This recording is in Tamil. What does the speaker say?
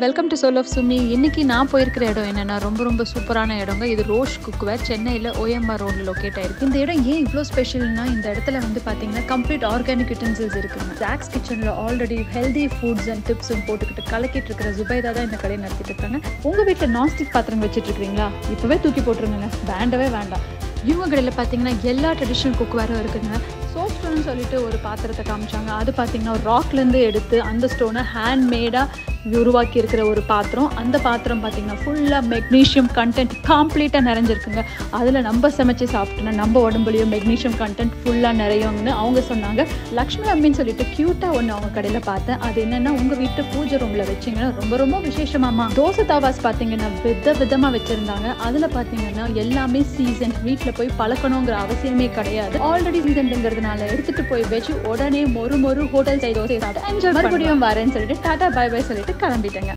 welcome to soul of Sumi இன்னைக்கு நான் போயிருக்கிற இடம் என்னன்னா ரொம்ப ரொம்ப சூப்பரான இடங்க இது ரோஷ் குக்வேர் சென்னையில் ஓஎம்ஆர் ரோடில் லொக்கேட் ஆயிருக்கு இந்த இடம் ஏன் இவ்வளோ ஸ்பெஷல்னா இந்த இடத்துல வந்து பார்த்தீங்கன்னா கம்ப்ளீட் ஆர்கானிக் யூட்டன்சில்ஸ் இருக்குங்க ஜாக்ஸ் கிச்சனில் ஆல்ரெடி ஹெல்தி ஃபுட்ஸ் அண்ட் டிப்ஸும் போட்டுக்கிட்டு கலக்கிட்டு இருக்கிற ஜுபைதா தான் இந்த கடையை நடத்திட்டு இருக்காங்க உங்கள் வீட்டில் நான்ஸ்டிக் பாத்திரம் வச்சுட்டு இருக்கீங்களா இப்போவே தூக்கி போட்டுருங்க வேண்டவே வேண்டாம் இவங்க கடையில் பார்த்தீங்கன்னா எல்லா ட்ரெடிஷ்னல் குக்வேரும் இருக்குங்க சோப் ஸ்டோன்னு சொல்லிட்டு ஒரு பாத்திரத்தை காமிச்சாங்க அது பார்த்தீங்கன்னா ராக்லேருந்து எடுத்து அந்த ஸ்டோனை ஹேண்ட்மேடாக உருவாக்கி இருக்கிற ஒரு பாத்திரம் அந்த பாத்திரம் பார்த்தீங்கன்னா ஃபுல்லாக மெக்னீஷியம் கண்டென்ட் கம்ப்ளீட்டாக நிறைஞ்சிருக்குங்க அதில் நம்ம சமைச்சு சாப்பிட்டோன்னா நம்ம உடம்புலையும் மெக்னீஷியம் கண்டென்ட் ஃபுல்லாக நிறையுங்கன்னு அவங்க சொன்னாங்க லக்ஷ்மி அம்மின்னு சொல்லிட்டு க்யூட்டாக ஒன்று அவங்க கடையில் பார்த்தேன் அது என்னென்னா உங்கள் வீட்டு பூஜை ரூமில் வச்சிங்கன்னா ரொம்ப ரொம்ப விசேஷமாமா தோசை தவாஸ் பார்த்தீங்கன்னா வித விதமாக வச்சுருந்தாங்க அதில் பார்த்தீங்கன்னா எல்லாமே சீசன் வீட்டில் போய் பழக்கணுங்கிற அவசியமே கிடையாது ஆல்ரெடி சீசன்ங்கிறதுனால எடுத்துகிட்டு போய் வச்சு உடனே மொறு மொறு ஹோட்டல் சைடு தோசை சாப்பிட்டு என்ஜாய் மறுபடியும் வரேன்னு சொல்லிட்டு டாடா பை பை சொல்லிட்டு கிளம்பிட்டேங்க